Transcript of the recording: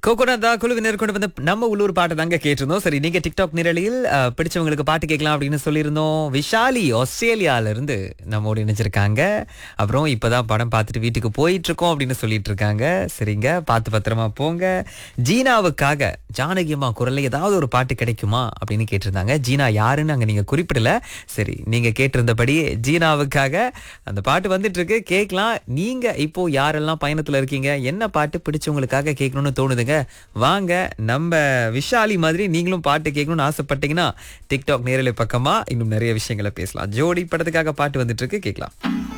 கோகோனதா குழுவினர் கொண்டு வந்த நம்ம உள்ளூர் பாட்டை தாங்க கேட்டிருந்தோம் சரி நீங்க டிக்டாக் நிரலில் அஹ், பிடிச்சவங்களுக்கு பாட்டு கேட்கலாம் அப்படின்னு சொல்லியிருந்தோம் விஷாலி ஆஸ்திரேலியால இருந்து நம்மோடு இணைஞ்சிருக்காங்க அப்புறம் இப்பதான் படம் பார்த்துட்டு வீட்டுக்கு போயிட்டு இருக்கோம் அப்படின்னு சொல்லிட்டு இருக்காங்க சரிங்க பார்த்து பத்திரமா போங்க ஜீனாவுக்காக ஜானகி அம்மா குரல்ல ஏதாவது ஒரு பாட்டு கிடைக்குமா அப்படின்னு கேட்டிருந்தாங்க ஜீனா யாருன்னு அங்க நீங்க குறிப்பிடல சரி நீங்க கேட்டிருந்தபடி ஜீனாவுக்காக அந்த பாட்டு வந்துட்டு இருக்கு கேட்கலாம் நீங்க இப்போ யாரெல்லாம் பயணத்துல இருக்கீங்க என்ன பாட்டு பிடிச்சவங்களுக்காக கேட்கணும்னு தோணுதுங்க வாங்க நம்ம விஷாலி மாதிரி நீங்களும் பாட்டு கேட்கணும்னு ஆசைப்பட்டீங்கன்னா டிக்டாக் நேரலை பக்கமா இன்னும் நிறைய விஷயங்களை பேசலாம் ஜோடி படத்துக்காக பாட்டு வந்துட்டு இருக்கு கேட்கலாம்